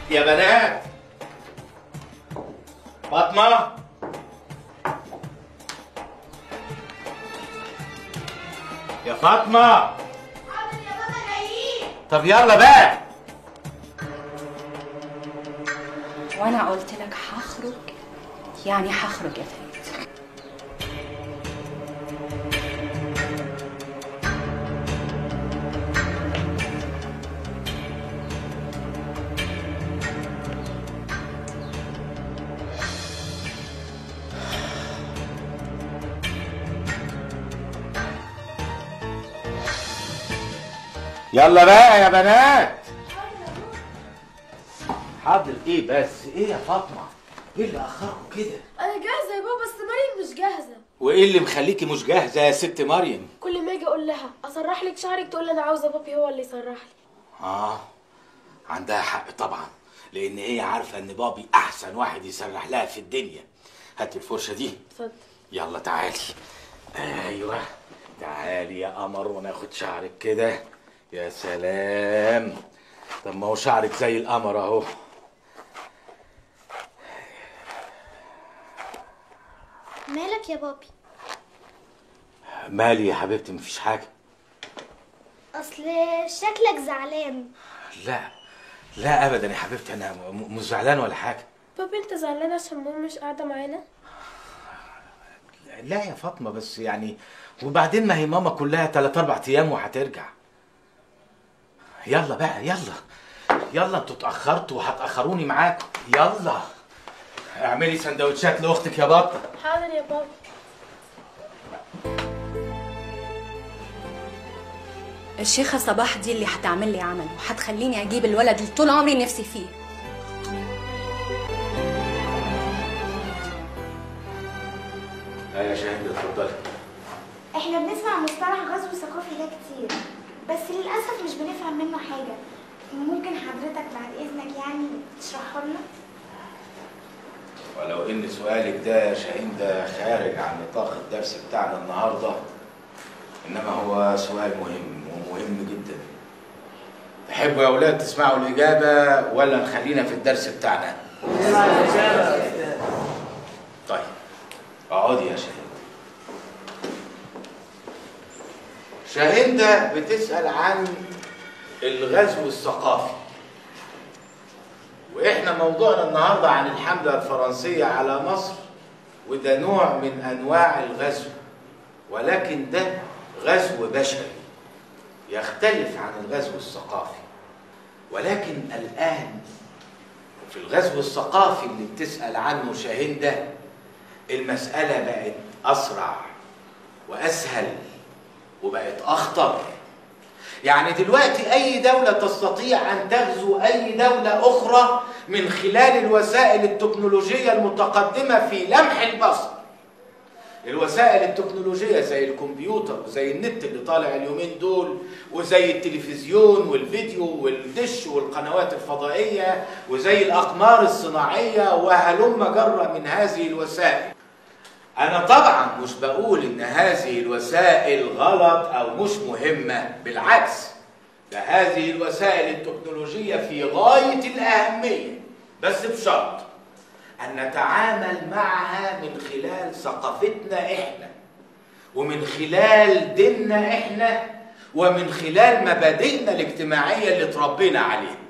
يا بنات فاطمة يا فاطمة حاضر يا بابا جايين طب يلا بقى وانا قلت لك هخرج يعني هخرج يا فريد يلا بقى يا بنات حاضر ايه بس ايه يا فاطمة ايه اللي اخركم كده انا جاهزه يا بابا بس مريم مش جاهزه وايه اللي مخليكي مش جاهزة يا ست مريم كل ما اجي اقول لها اسرح لك شعرك تقول لي انا عاوزه بابي هو اللي يسرح لي اه عندها حق طبعا لان هي عارفة ان بابي احسن واحد يسرح لها في الدنيا هات الفرشة دي اتفضل يلا تعالي ايوه تعالي يا قمر وناخد شعرك كده يا سلام طب ما هو شعرك زي القمر اهو مالك يا بابي مالي يا حبيبتي مفيش حاجه اصل شكلك زعلان لا لا ابدا يا حبيبتي انا م- مش زعلان ولا حاجه بابي انت زعلان عشان ماما مش قاعده معانا لا يا فاطمه بس يعني وبعدين ما هي ماما كلها تلات اربع ايام وهترجع يلا بقى يلا يلا انتوا اتاخرتوا وهتاخروني معاكم يلا اعملي سندوتشات لاختك يا بطه حاضر يا بابا الشيخة صباح دي اللي هتعمل لي عمل وهتخليني اجيب الولد اللي طول عمري نفسي فيه ايوه يا شاهد اتفضلي احنا بنسمع مصطلح غزو ثقافي ده كتير بس للاسف مش بنفهم منه حاجه ممكن حضرتك بعد اذنك يعني تشرحه لنا ولو ان سؤالك ده يا شاهين ده خارج عن نطاق الدرس بتاعنا النهارده انما هو سؤال مهم ومهم جدا تحبوا يا اولاد تسمعوا الاجابه ولا نخلينا في الدرس بتاعنا طيب اقعدي يا شاهين شاهين ده بتسال عن الغزو الثقافي واحنا موضوعنا النهارده عن الحمله الفرنسيه على مصر وده نوع من انواع الغزو ولكن ده غزو بشري يختلف عن الغزو الثقافي ولكن الان في الغزو الثقافي اللي بتسال عنه شاهين ده المساله بقت اسرع واسهل وبقت اخطر يعني دلوقتي اي دولة تستطيع ان تغزو اي دولة اخرى من خلال الوسائل التكنولوجية المتقدمة في لمح البصر الوسائل التكنولوجية زي الكمبيوتر وزي النت اللي طالع اليومين دول وزي التلفزيون والفيديو والدش والقنوات الفضائية وزي الأقمار الصناعية وهلم جرة من هذه الوسائل أنا طبعا مش بقول إن هذه الوسائل غلط أو مش مهمة بالعكس ده هذه الوسائل التكنولوجية في غاية الأهمية بس بشرط أن نتعامل معها من خلال ثقافتنا إحنا ومن خلال ديننا إحنا ومن خلال مبادئنا الاجتماعية اللي تربينا عليها